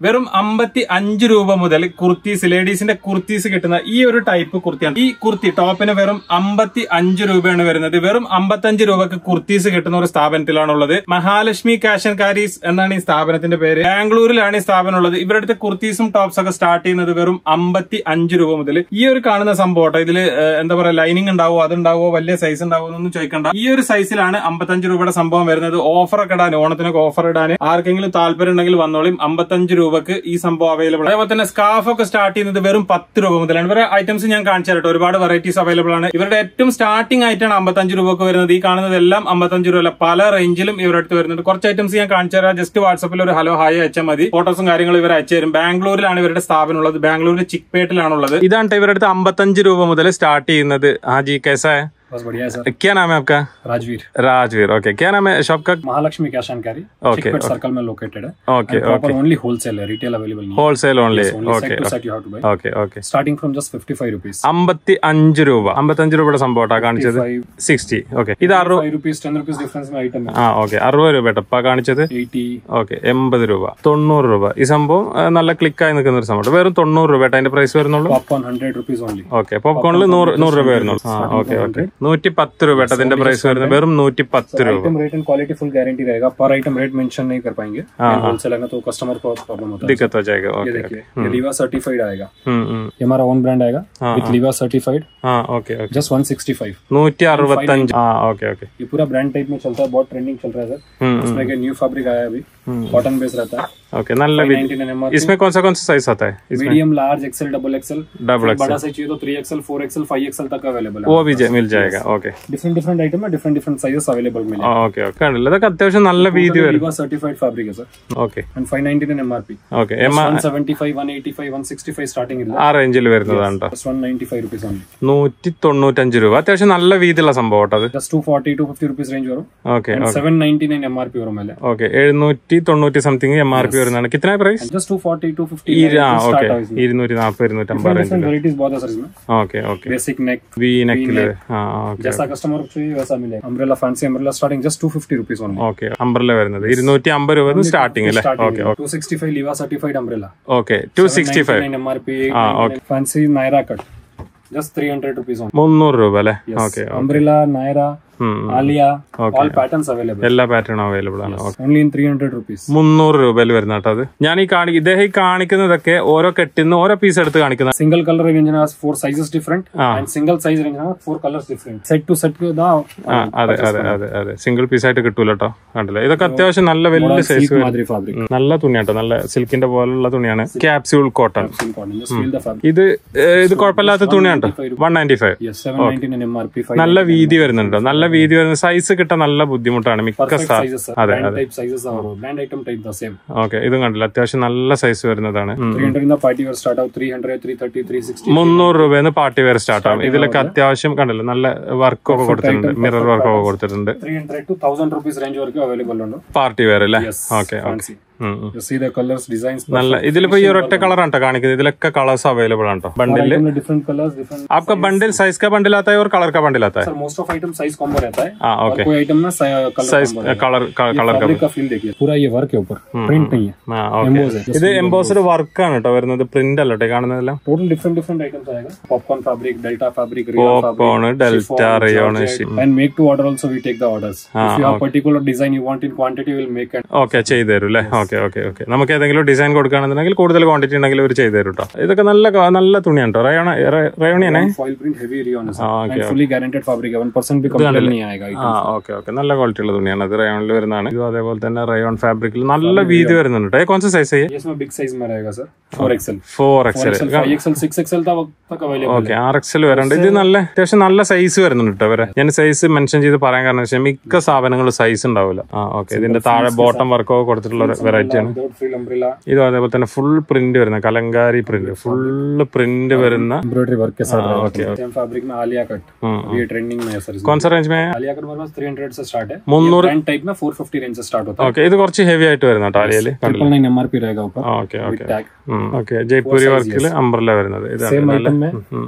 വെറും അമ്പത്തി അഞ്ച് രൂപ മുതൽ കുർത്തീസ് ലേഡീസിന്റെ കുർത്തീസ് കിട്ടുന്ന ഈ ഒരു ടൈപ്പ് കുർത്തിയാണ് ഈ കുർത്തി ടോപ്പിന് വെറും അമ്പത്തി അഞ്ച് രൂപയാണ് വരുന്നത് വെറും അമ്പത്തഞ്ച് രൂപക്ക് കുർത്തീസ് കിട്ടുന്ന ഒരു സ്ഥാപനത്തിലാണുള്ളത് മഹാലക്ഷ്മി കാഷ് ആൻഡ് കാരീസ് എന്നാണ് ഈ സ്ഥാപനത്തിന്റെ പേര് ബാംഗ്ലൂരിലാണ് ഈ സ്ഥാപനം ഉള്ളത് ഇവരുടെ അടുത്ത് കുർത്തീസും ടോപ്സ് ഒക്കെ സ്റ്റാർട്ട് ചെയ്യുന്നത് വെറും അമ്പത്തി അഞ്ച് രൂപ മുതൽ ഈ ഒരു കാണുന്ന സംഭവം കേട്ടോ ഇതില് ഏഹ്, എന്താ പറയാ ലൈനിങ് ഉണ്ടാവോ അതുണ്ടാവോ വലിയ സൈസ് ഉണ്ടാവോ എന്നൊന്നും ചോദിക്കണ്ട ഈ ഒരു സൈസിലാണ് അമ്പത്തഞ്ച് രൂപയുടെ സംഭവം വരുന്നത് ഓഫർ ഒക്കെ ഇടാൻ ഓണത്തിനൊക്കെ ഓഫർ ഇടാൻ ആർക്കെങ്കിലും താല്പര്യം ഉണ്ടെങ്കിൽ വന്നോളിയും അമ്പത്തഞ്ച് രൂപക്ക് ഈ സംഭവം അവൈലബിൾ അതേപോലെ തന്നെ സ്കാർഫ് ഒക്കെ സ്റ്റാർട്ട് ചെയ്യുന്നത് വെറും പത്ത് രൂപ മുതലാണ് ഇവരുടെ ഐറ്റംസ് ഞാൻ കാണിച്ചു തരട്ടെ ഒരുപാട് വെറൈറ്റീസ് അവൈലബിൾ ആണ് ഇവരുടെ ഏറ്റവും സ്റ്റാർട്ടിംഗ് ആയിട്ടാണ് അമ്പത്തഞ്ച് രൂപക്ക് വരുന്നത് ഈ കാണുന്നതെല്ലാം അമ്പത്തഞ്ച് രൂപ അല്ല പല റേഞ്ചിലും ഇവരുടെ അടുത്ത് വരുന്നുണ്ട് കുറച്ച് ഐറ്റംസ് ഞാൻ കാണിച്ചു തരാം ജസ്റ്റ് വാട്സപ്പിൽ ഒരു ഹലോ ഹായ് അയച്ചാൽ മതി ഫോട്ടോസും കാര്യങ്ങളും ഇവർ അയച്ചു തരും ബാംഗ്ലൂരിലാണ് ഇവരുടെ സ്ഥാപനം ഉള്ളത് ബാംഗ്ലൂരിൽ ചിക്പേട്ടിലാണുള്ളത് ഇതാണ് ഇവരുടെ അടുത്ത് അമ്പത്തഞ്ച് രൂപ മുതൽ സ്റ്റാർട്ട് ചെയ്യുന്നത് हाँ जी कैसा है बस बढ़िया है सर क्या नाम है आपका राजवीर राजवीर ओके क्या नाम है शॉप का Mahalakshmi cash and carry Okay, Chickpet okay. Circle में लोकेटेड है okay proper okay only wholesale है रिटेल अवेलेबल नहीं होलसेल ओनली है only okay set to set you have to buy okay okay starting from just 55 rupees അമ്പത്തി അഞ്ച് രൂപ അമ്പത്തഞ്ച് രൂപയുടെ സംഭവട്ടാ കാണിച്ചത് 55 സിക്സ്റ്റി ഓക്കെ ഇത് അറുപത് 5 rupees 10 rupees difference में item है ആ ഓക്കെ അറുപത് രൂപ കേട്ടപ്പാ കാണിച്ചത് 80 ഓക്കെ എൺപത് രൂപ തൊണ്ണൂറ് രൂപ ഈ സംഭവം ആ, നല്ല ക്ലിക്കായി നിൽക്കുന്ന ഒരു സംഭവം വെറും തൊണ്ണൂറ് രൂപ കേട്ടോ അതിന്റെ പ്രൈസ് വരുന്നുള്ളൂ popcorn 100 rupees only ഓക്കെ പോപ്കോണിൽ നൂറ് നൂറ് രൂപ വരുന്നുള്ളൂ ആ ഓക്കെ ഓക്കെ നൂറ്റി പത്ത് രൂപ കേട്ടോ അതിന്റെ പ്രൈസ് വരുന്നത് വെറും നൂറ്റി പത്ത് രൂപ item rate and quality full guarantee रहेगा पर आइटम रेट मेंशन नहीं कर पाएंगे होलसेल है ना तो कस्टमर को प्रॉब्लम होता है दिक्कत हो जाएगा ये ओके देखिए ये लीवा सर्टिफाइड आएगा हम्म हम्म ये हमारा ओन ब्रांड आएगा हाँ, विथ लीवा सर्टिफाइड हाँ ओके ओके जस्ट 165 നൂറ്റി അറുപത്തഞ്ച് ആ ഓക്കെ ഓക്കെ ये पूरा ब्रांड टाइप में चलता है बहुत ट्रेंडिंग चल रहा है सर हम्म इसमें के न्यू फैब्रिक आया है अभी कॉटन बेस रहता है ओके നല്ല വിധ 99 एमआरपी इसमें कौन सा कौन सा साइज आता है इसमें medium large XL double XL double बड़ा साइज चाहिए तो three XL four XL five XL तक अवेलेबल है वो भी जे- मिल जाएगा ओके डिफरेंट डिफरेंट आइटम है डिफरेंट डिफरेंट साइजेस अवेलेबल मिले ഓക്കെ ഓക്കെ കണ്ടില്ല ഇതൊക്കെ അത്യാവശ്യം നല്ല വീതി വരും लीवा सर्टिफाइड फैब्रिक है sir okay and 599 MRP okay M 175 185 165 starting is ആ റേഞ്ചിൽ വരുന്നതാണ് കേട്ടോ just 195 rupees only നൂറ്റി തൊണ്ണൂറ്റഞ്ച് രൂപ അത്യാവശ്യം നല്ല വീതിയുള്ള സംഭവം കേട്ടോ അത് just 240 250 rupees range वरो ഓക്കെ and 799 एमआरपी वरो मेले ഓക്കെ എഴുന്നൂറ്റി തൊണ്ണൂറ്റി സംതിങ് എം ആർ പി വരുന്നതാണ് കിतना പ്രൈസ് and just 240 250 ആ rupees ഓക്കെ start है इसमें ഇരുന്നൂറ്റി നാൽപ്പത് ഇരുന്നൂറ്റമ്പത് different റേഞ്ചിൽ different varieties बहुत है सर इसमें okay okay basic neck V നെക്കില് ആ ഓക്കെ जैसा कस्टमर को चाहिए वैसा मिलेगा umbrella fancy umbrella starting just 250 rupees only okay umbrella വരുന്നത് ഇരുന്നൂറ്റി അമ്പത് രൂപ സ്റ്റാർട്ടിങ് അല്ലേ okay two sixty five Liva certified umbrella okay two sixty five M R P fancy Naira cut just three hundred rupees മുന്നൂറ് രൂപ അല്ലേ okay umbrella Naira Alia Okay. All patterns available എല്ലാ പാറ്റേണും അവൈലബിൾ ആണ് okay only in three hundred rupees മുന്നൂറ് രൂപയിൽ വരുന്ന കേട്ടോ അത് ഞാൻ ഈ കാണി ഇദ്ദേഹം ഈ കാണിക്കുന്നതൊക്കെ ഓരോ കെട്ടിന്ന് ഓരോ പീസ് എടുത്ത് കാണിക്കുന്ന single colour range has four sizes different Ah. and single size range has four colors different set to set da ആ അതെ അതെ അതെ അതെ സിംഗിൾ പീസ് ആയിട്ട് കിട്ടൂല കേട്ടോ കണ്ടില്ലേ ഇതൊക്കെ അത്യാവശ്യം നല്ല വലിയ silk സൈസ് madri fabric നല്ല തുണിയാട്ടോ നല്ല സിൽക്കിന്റെ പോലുള്ള തുണിയാണ് capsule cotton silk cotton just feel the fabric ഇത് ഏ, ഇത് കുഴപ്പമില്ലാത്ത തുണിയാണ് one ninety five yes 799 mrp five നല്ല വീതി വരുന്നുണ്ട് നല്ല വീതി വരുന്ന സൈസ് കിട്ടാൻ നല്ല ബുദ്ധിമുട്ടാണ് മിക്ക perfect സാ sizes sir. അതെ brand അതെ type sizes are brand item type the same okay ഇതും കണ്ടില്ല അത്യാവശ്യം നല്ല സൈസ് വരുന്നതാണ് ഉം. 300 in the party wear start out 300 330 360 മുന്നൂറ് രൂപയിൽ പാർട്ടി വെയർ സ്റ്റാർട്ട് ആവും ഇതിലൊക്കെ അത്യാവശ്യം കണ്ടില്ല നല്ല വർക്കൊക്കെ കൊടുത്തിട്ടുണ്ട് മിറർ വർക്കൊക്കെ കൊടുത്തിട്ടുണ്ട് 300 to 1000 rupees range വరకు അവൈലബിൾ ഉണ്ട് പാർട്ടി വെയർ അല്ലേ yes okay fancy you see the colors designs നല്ല ഇതിലിപ്പോ ഈ ഒരൊറ്റ കളറാണ് കേട്ടോ കാണിക്കുന്നത് ഇതിലൊക്കെ കളേഴ്സ് അവൈലബിൾ ആണ് കേട്ടോ ബണ്ടിൽ item में different colors different आपका बंडल साइज का बंडल आता है और कलर का बंडल आता है sir most of item size combo रहता है हाँ और ओके कोई आइटम में कलर साइज कलर कलर का फैब्रिक का फील देखिए पूरा ये वर्क है ऊपर प्रिंट नहीं है ആ ഓക്കെ ഇത് എംബോസ്ഡ് വർക്കാണ് കേട്ടോ വരുന്നത് പ്രിന്റ് അല്ല കേട്ടോ കാണുന്നതെല്ലാം टोटल डिफरेंट डिफरेंट आइटम्स आएगा popcorn fabric delta fabric real popcorn delta rayon and make to order also we take the orders if you have particular design you want in quantity we'll make it okay ചെയ്തു തരും അല്ലേ okay okay okay നമുക്ക് ഏതെങ്കിലും design കൊടുക്കുകയാണെന്നുണ്ടെങ്കിൽ കൂടുതൽ quantity ഉണ്ടെങ്കിൽ ഇവർ ചെയ്തു തരും കേട്ടോ ഇതൊക്കെ നല്ല ക- നല്ല തുണിയാണ് കേട്ടോ റയോണ റയോണിയനെ foil print heavy rayon is Ah, and fully guaranteed fabric 1% भी complaint नहीं आएगा ആ ഓക്കെ ഓക്കെ നല്ല ക്വാളിറ്റി ഉള്ള തുണിയാണ് അത് റയോണിൽ വരുന്നതാണ് ഇതും അതേപോലെ തന്നെ റയോൺ ഫാബ്രിക്കിൽ നല്ല വീതി വരുന്നുണ്ട് കേട്ടോ കോൺസ സൈസ് ये इसमें बिग साइज में रहेगा sir 4XL four Excel 5XL 6XL तक तक अवेलेबल ഓക്കെ ആർ എക്സൽ വരണ്ട് ഇത് നല്ല അത്യാവശ്യം നല്ല സൈസ് വരുന്നുണ്ട് കേട്ടോ വരെ ഞാൻ സൈസ് മെൻഷൻ ചെയ്ത് പറയാൻ കാരണം വെച്ചാൽ മിക്ക സ്ഥാപനങ്ങളും സൈസ് ഉണ്ടാവില്ല ആ ഓക്കെ ഇതിന്റെ താഴെ ബോട്ടം വർക്കൊക്കെ കൊടുത്തിട്ടുള്ള ഒരു വെറൈറ്റി ആണ് without frill umbrella ഇതും അതേപോലെ തന്നെ ഫുൾ പ്രിന്റ് വരുന്ന കലങ്കാരി പ്രിന്റ് ഫുള്ള് പ്രിന്റ് വരുന്ന एम्ब्रॉयडरी वर्क के साथ रहेगा सेम फैब्रिक में आलिया कट हम्म। ये ट्रेंडिंग में है सर इसमें। കോൺസ റേഞ്ച് മേ आलिया कट मेरे पास 300 से स्टार्ट है മുന്നൂറ് ब्रांड टाइप में 450 रेंज से स्टार्ट होता है ഓക്കെ ഇത് കുറച്ച് ഹെവി ആയിട്ട് വരുന്ന കേട്ടോ ആലിയല് ट्रिपल नाइन एमआरपी रहेगा ऊपर okay okay tag okay Jaipuri വർക്കിൽ അംബ്രല വരുന്നത് ഇതാണ് सेम आइटम में ഉം.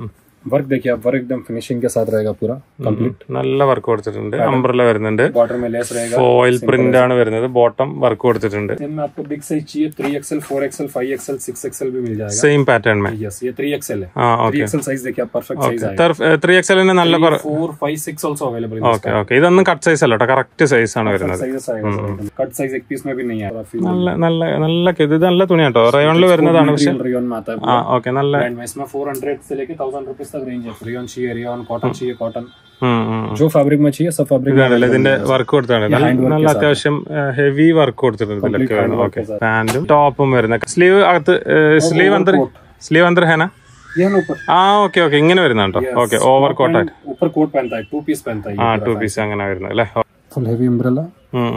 वर्क देखिए आप वर्क एकदम फिनिशिंग के साथ रहेगा पूरा कंप्लीट നല്ല വർക്ക് കൊടുത്തിട്ടുണ്ട് അംബ്രല വരുന്നുണ്ട് बॉर्डर में लेस रहेगा ഫോയിൽ പ്രിന്റ് ആണ് വരുന്നത് ബോട്ടം വർക്ക് കൊടുത്തിട്ടുണ്ട് सेम में आपको बिग साइज चाहिए three XL four XL five XL six XL भी मिल जाएगा സെയിം പാറ്റേൺ മേ यस ये थ्री एक्सएल है ആ थ्री ഓക്കെ एक्सएल साइज देखिए आप परफेक्ट साइज आएगा ത്രീ എക്സ് എല്ലിന് നല്ല four five six also available okay okay ഇതൊന്നും കട്ട് സൈസ് അല്ല കേട്ടോ കറക്റ്റ് സൈസ് ആണ് വരുന്നത് साइजेस आएगा कट साइज एक पीस में भी नहीं आएगा നല്ല നല്ല നല്ല ഇത് നല്ല തുണി കേട്ടോ റയോണിൽ വരുന്നതാണ് പക്ഷെ रियोन में आता है ആ ഓക്കെ നല്ല ब्रांड में इसमें 400 से लेके 1000 रुपीस तक रेंज है रियोन चाहिए रियोन कॉटन चाहिए कॉटन ഉം, ഉം. जो फैब्रिक में चाहिए सब फैब्रिक में ഇതാണല്ലേ ഇതിന്റെ വർക്ക് കൊടുത്താണ് നല്ല നല്ല അത്യാവശ്യം ഹെവി വർക്ക് കൊടുത്തിട്ടുണ്ട് ഇതിലൊക്കെ വേണം ഓക്കെ പാന്റും ടോപ്പും വരുന്ന സ്ലീവ് അകത്ത് സ്ലീവ് അന്തർ സ്ലീവ് അന്തർ ഹേന ये ना ऊपर ആ ഓക്കെ ഓക്കെ ഇങ്ങനെ വരുന്നുണ്ടോ ഓക്കെ ഓവർ കോട്ട് ആയിട്ട് ऊपर कोट पहनता है टू पीस पहनता है ആ ടു പീസ് അങ്ങനെ വരുന്നത് അല്ലേ full heavy umbrella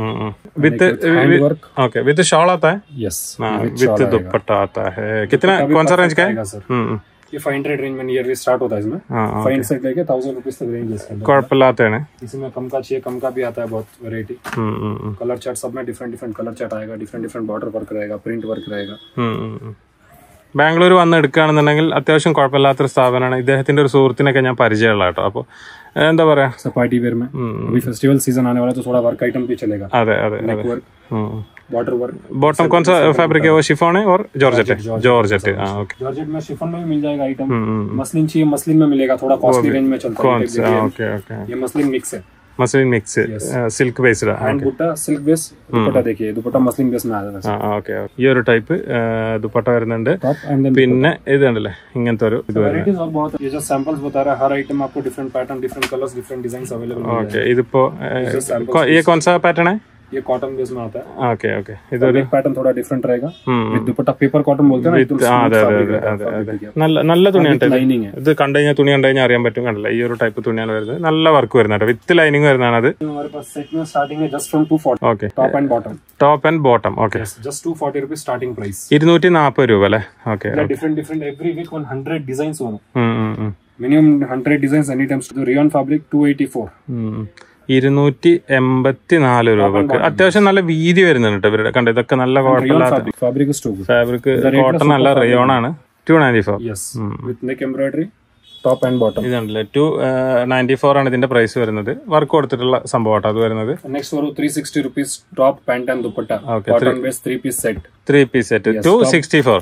with hand work okay with shawl आता है यस हाँ विद दुपट्टा आता है कितना कौन सा रेंज का है आएगा सर हम्म, हम्म, ये 500 रेंज में नियरली स्टार्ट होता है इसमें हाँ हाँ फाइन सेट लेके 1000 रुपीस तक रेंज है इसके अंदर കുഴപ്പമില്ലാത്തതാണ് इसमें कम का चाहिए कम का भी आता है बहुत वेरायटी ഉം, ഉം, ഉം, कलर चार्ट सब में डिफरेंट डिफरेंट कलर चार्ट आएगा डिफरेंट डिफरेंट बॉर्डर वर्क रहेगा प्रिंट वर्क रहेगा ഉം, ഉം, ഉം. ബാംഗ്ലൂർ വന്ന് എടുക്കുകയാണെന്നുണ്ടെങ്കിൽ അത്യാവശ്യം കുഴപ്പമില്ലാത്തൊരു സ്ഥാപനമാണ് ഇദ്ദേഹത്തിന്റെ ഒരു സുഹൃത്തിനൊക്കെ ഞാൻ പരിചയമുള്ള കേട്ടോ അപ്പോൾ എന്താ പറയാ सब पार्टी वेयर में अभी फेस्टिवल सीजन आने वाला है तो थोड़ा वर्क आइटम भी चलेगा അതെ അതെ അതെ neck work border work bottom कौन सा फैब्रिक है वो शिफोन है और जॉर्जेट है जॉर्जेट हाँ ओके जॉर्जेट में शिफॉन में भी मिल जाएगा आइटम मसलिन चाहिए मसलिन में मिलेगा थोड़ा कॉस्टली रेंज में चलता कौन है सा ओके ओके ये मसलिन मिक्स है muslin mix silk based hand बुट्टा सिल्क बेस दुपट्टा देखिए दुपट्टा मसलिन बेस में आ जाता है ആ ഓക്കെ ഈ ഒരു ടൈപ്പ് ദുപ്പട്ട വരുന്നുണ്ട് टॉप एंड देन പിന്നെ ഇത് കണ്ടല്ലേ ഇങ്ങനത്തെ ഒരു ഇത് വരുന്നത് वेराइटीज और बहुत है। ये जो सैंपल्स बता रहा है हर आइटम आपको different pattern different colours different design available मिल ഓക്കെ ഇതിപ്പോ samples ये कौन सा पैटर्न है जाएगा। ये कॉटन बेस में आता है ഓക്കെ ഓക്കെ ഇതൊരു पैटर्न थोड़ा डिफरेंट रहेगा ഉം, विद दुपट्टा पेपर कॉटन बोलते हैं ना एकदम ആ, smooth അതെ അതെ fabric അതെ रहता है, അതെ fabric അതെ देखिए। നല്ല നല്ല തുണിയാണ് കേട്ടോ ഇത്. लाइनिंग है ഇത് കണ്ടു കഴിഞ്ഞാൽ തുണി കണ്ടു കഴിഞ്ഞാൽ അറിയാൻ പറ്റും കണ്ടില്ല ഈ ഒരു ടൈപ്പ് തുണിയാണ് വരുന്നത് നല്ല വർക്ക് വരുന്നത് കേട്ടോ വിത്ത് ലൈനിങ് വരുന്നതാണ് അത് हमारे पास सेट में स्टार्टिंग है just from two forty okay top and bottom top and bottom okay just two forty rupees starting price ഇരുന്നൂറ്റി നാൽപ്പത് രൂപ അല്ലേ ഓക്കെ different different every week one hundred design वரும் minimum hundred design any time rayon fabric two eighty four ഇരുന്നൂറ്റി എൺപത്തി നാല് രൂപക്ക് അത്യാവശ്യം നല്ല വീതി വരുന്നുണ്ട് കേട്ടോ ഇവരുടെ കണ്ട ഇതൊക്കെ നല്ല रियन കുഴപ്പമില്ലാത്ത fabric fabric is too good fabric cotton അല്ല റയോൺ ആണ് two ninety four yes with neck embroidery top and bottom ഇതുണ്ടല്ലേ ടു നയൻറ്റി ഫോർ ആണ് ഇതിന്റെ പ്രൈസ് വരുന്നത് വർക്ക് കൊടുത്തിട്ടുള്ള സംഭവം അത് വരുന്നത് next वरू 360 rupees top pant and dupatta Okay, cotton based three piece set three piece set two sixty four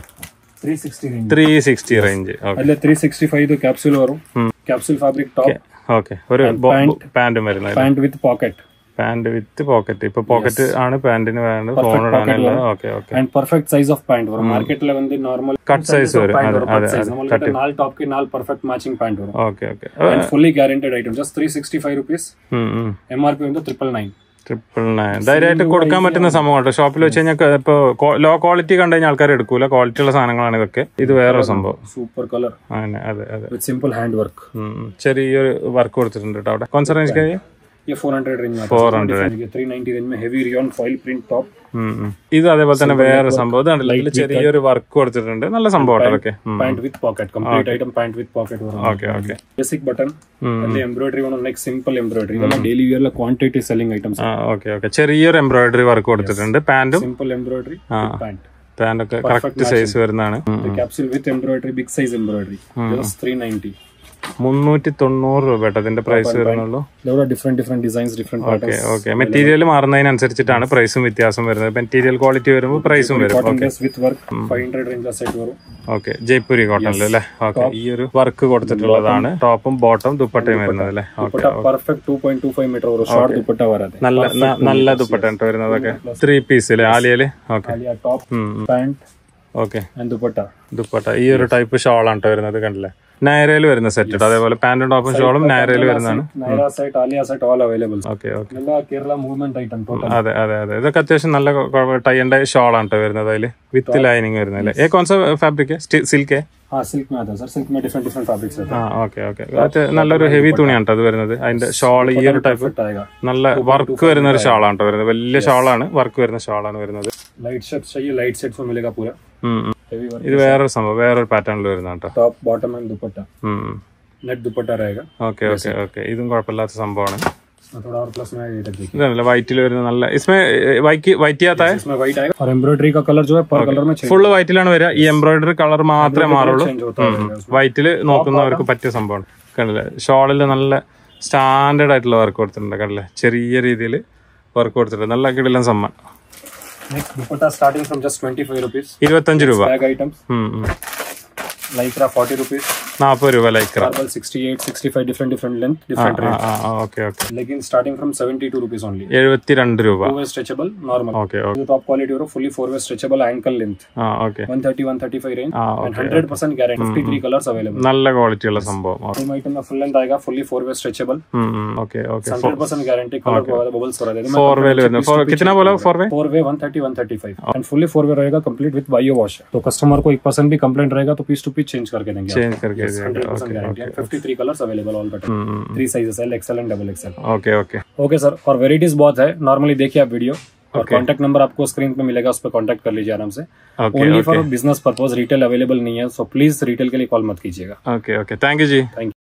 360 range three sixty range okay ಅಲ್ಲೇ 365 ಇದು ಕ್ಯಾಪ್ಸೂಲ್ ವரும் ಕ್ಯಾಪ್ಸೂಲ್ ಫ್ಯಾಬ್ರಿಕ್ ಟಾಪ್ ഓക്കെ ഒരു പാന്റും വരുന്നത് pant with pocket pant with pocket ഇപ്പൊ pocket ആണ് പാന്റിന് വേണ്ടത് ഫോൺ ഇടാനല്ല okay okay and perfect size of pant ವரும் ಮಾರ್ಕೆಟ್ ಅಲ್ಲಿ ಒಂದು ನಾರ್ಮಲ್ കട്ട് സൈസ് വരും അതെ അതെ ಸೈಜ್ ನಮ್ಮಲ್ಲಿ ನಾಲ್ ಟಾಪ್ ಗೆ ನಾಲ್ ಪರ್ಫೆಕ್ಟ್ ಮ್ಯಾಚಿಂಗ್ ಪ್ಯಾಂಟ್ ವரும் okay okay and fully guaranteed item just 365 rupees M R P ಒಂದು ಟ್ರಿಪಲ್ ನೈನ್ ട്രിപ്പിൾ നയൻ ധൈര്യമായിട്ട് കൊടുക്കാൻ പറ്റുന്ന സംഭവം കേട്ടോ ഷോപ്പിൽ വെച്ച് കഴിഞ്ഞാൽ ഇപ്പൊ ലോ ക്വാളിറ്റി കണ്ടു കഴിഞ്ഞാൽ ആൾക്കാർ എടുക്കൂല ക്വാളിറ്റി ഉള്ള സാധനങ്ങളാണ് ഇതൊക്കെ ഇത് വേറെ സംഭവം ಸೂಪರ್ ಕಲರ್ അങ്ങനെ അതെ അതെ ವಿತ್ ಸಿಂಪಲ್ ಹ್ಯಾಂಡ್ ವರ್ಕ್ ഉം, ഉം. ചെറിയൊരു വർക്ക് കൊടുത്തിട്ടുണ്ട് കേട്ടോ അവിടെ കോൺസറേഞ്ച് കഴിയും ये 400 रेंज में आता है 390 रेंज में heavy rayon foil print top ഇത് അതേപോലെ തന്നെ വേറെ സംഭവം ഇതാണല്ലോ ഇതിൽ ചെറിയൊരു വർക്ക് കൊടുത്തിട്ടുണ്ട് നല്ല സംഭവം കേട്ടോ അതൊക്കെ pant with pocket complete item pant with pocket ವரும் ഓക്കെ ಓಕೆ ಬೇಸಿಕ್ ಬಟನ್ ಅಲ್ಲಿ ಎಂಬ್ರಾಯ್ಡರಿ ಒಂದು ನೆಕ್ ಸಿಂಪಲ್ ಎಂಬ್ರಾಯ್ಡರಿ ಇದೆಲ್ಲ daily wear quantity selling items ആ ഓക്കെ ഓക്കെ ചെറിയൊരു എംബ്രോയിഡറി വർക്ക് കൊടുത്തിട്ടുണ്ട് പാന്റും ಸಿಂಪಲ್ ಎಂಬ್ರಾಯ್ಡರಿ ಪ್ಯಾಂಟ್ പാന്റൊക്കെ കറക്റ്റ് സൈസ് വരുന്നതാണ് capsule with embroidery big size embroidery just three ninety മുന്നൂറ്റി തൊണ്ണൂറ് രൂപ കേട്ടോ ഇതിന്റെ പ്രൈസ് വരുന്നുള്ളൂ there are different different designs different patterns okay material മാറുന്നതിനനുസരിച്ചിട്ടാണ് പ്രൈസും വ്യത്യാസം വരുന്നത് മെറ്റീരിയൽ ക്വാളിറ്റി വരുമ്പോൾ പ്രൈസും വരും cotton dress with work 500 range set വരും ഓക്കെ ജയ്പൂരി കോട്ടണിൽ അല്ലേ ഓക്കെ ഈ ഒരു വർക്ക് കൊടുത്തിട്ടുള്ളതാണ് ടോപ്പും ബോട്ടം ദുപ്പട്ടയും വരുന്നത് അല്ലേ ഓക്കെ दुपट्टा परफेक्ट 2.25 मीटर वரும் short दुपट्टा वरದೆ നല്ല ന- നല്ല ദുപ്പട്ട കേട്ടോ വരുന്നതൊക്കെ ത്രീ പീസ് അല്ലേ ആലിയല് ഓക്കെ खाली top pant okay and dupatta dupatta ഈ ഒരു ടൈപ്പ് ഷോളാണ് കേട്ടോ വരുന്നത് കണ്ടില്ലേ നയറയിൽ വരുന്ന സെറ്റ് അതേപോലെ പാന്റും ടോപ്പും ഷോളും നയറയിൽ വരുന്നതാണ് Nayra set Alia set all available okay okay ಎಲ್ಲ ಕೇರಳ ಮೂವ್ಮೆಂಟ್ ಐಟಮ್ ಟೋಟಲ್ അതെ അതെ അതെ ഇതൊക്കെ അത്യാവശ്യം നല്ല ടൈ ആൻഡ് ഷോളാണ് കേട്ടോ വരുന്നത് അതിൽ വിത്ത് ലൈനിങ് വരുന്നത് ഏ കോൺസ ഫാബ്രിക് സിൽക്ക് हाँ सिल्क में आता है सर सिल्क में डिफरेंट डिफरेंट फैब्रिक्स रहता ആ ഓക്കെ ഓക്കെ അത് നല്ലൊരു ഹെവി തുണിയാണ് കേട്ടോ അത് വരുന്നത് അതിന്റെ ഷോൾ ഈ ഒരു ടൈപ്പ് है आएगा നല്ല വർക്ക് വരുന്ന ഒരു ഷാളാണ് കേട്ടോ വരുന്നത് വലിയ ഷാളാണ് വർക്ക് വരുന്ന ഷാളാണ് വരുന്നത് लाइट शेप्स चाहिए लाइट सेट्स में मिलेगा पूरा ഉം, ഉം. हेवी वर्क ഇത് വേറൊരു സംഭവം വേറൊരു പാറ്റേണിൽ വരുന്ന കേട്ടോ टॉप बॉटम एंड दुपट्टा ഉം, ഉം. नेट दुपट्टा रहेगा ഓക്കെ ഓക്കെ ഓക്കെ ഇതും കുഴപ്പമില്ലാത്ത സംഭവമാണ് इसमें थोड़ा और प्लस में ये तक देखिए ഇതല്ല വൈറ്റിൽ വരുന്ന നല്ല ഇസ്മേ വൈറ്റ് വൈറ്റ് ചെയ്യാത്ത इसमें व्हाइट आएगा और एम्ब्रॉयडरी का कलर जो है पर कलर में चेंज ഫുള്ള് വൈറ്റിലാണ് വരിക ഈ എംബ്രോയിഡറി കളർ മാത്രമേ മാറുള്ളൂ चेंज होता है വൈറ്റിൽ നോക്കുന്നവർക്ക് പറ്റിയ സംഭവമാണ് കണ്ടില്ലേ ഷോളിൽ നല്ല സ്റ്റാൻഡേർഡ് ആയിട്ടുള്ള വർക്ക് കൊടുത്തിട്ടുണ്ട് കണ്ടില്ലേ ചെറിയ രീതിയിൽ വർക്ക് കൊടുത്തിട്ടുണ്ട് നല്ല കിടിലൻ സമ്മാൻ next dupatta starting from just 25 rupees ഇരുപത്തഞ്ച് രൂപ बैग आइटम्स ഉം, ഉം. लाइक्रा 40 रुपीस നാൽപ്പത് രൂപ lycra marble 68 65 different different length different ആ रेट ആ ഓക്കെ ഓക്കെ लेकिन स्टार्टिंग फ्रॉम 72 रुपीस ओनली എഴുപത്തിരണ്ട് രൂപ two way stretchable normal okay okay top quality और fully four way stretchable ankle length ആ ഓക്കെ 130 135 रेंज ആ and okay 100% guarantee 53 colours available നല്ല quality ഉള്ള സംഭവം सेम आइटम में फुल लेंथ आएगा fully four way stretchable okay okay 100% guarantee colour bubbles करा देगा फोर वे लेने फोर कितना बोला four way four way 130 135 and fully four way रहेगा कंप्लीट विद बायो वॉश तो कस्टमर को एक परसेंट भी कंप्लेंट रहेगा तो पीस टू पीस चेंज करके देंगे चेंज करके हंड्रेड परसेंट गारंटी है fifty three colours available all button three sizes L XL and double XL okay okay okay sir और वेराइटीज बहुत है नॉर्मली देखिए आप वीडियो और कांटेक्ट नंबर आपको स्क्रीन पे मिलेगा उस पर कांटेक्ट कर लीजिए आराम से okay only for business purpose retail available नहीं है सो प्लीज रिटेल के लिए कॉल मत कीजिएगा okay okay thank you ji thank you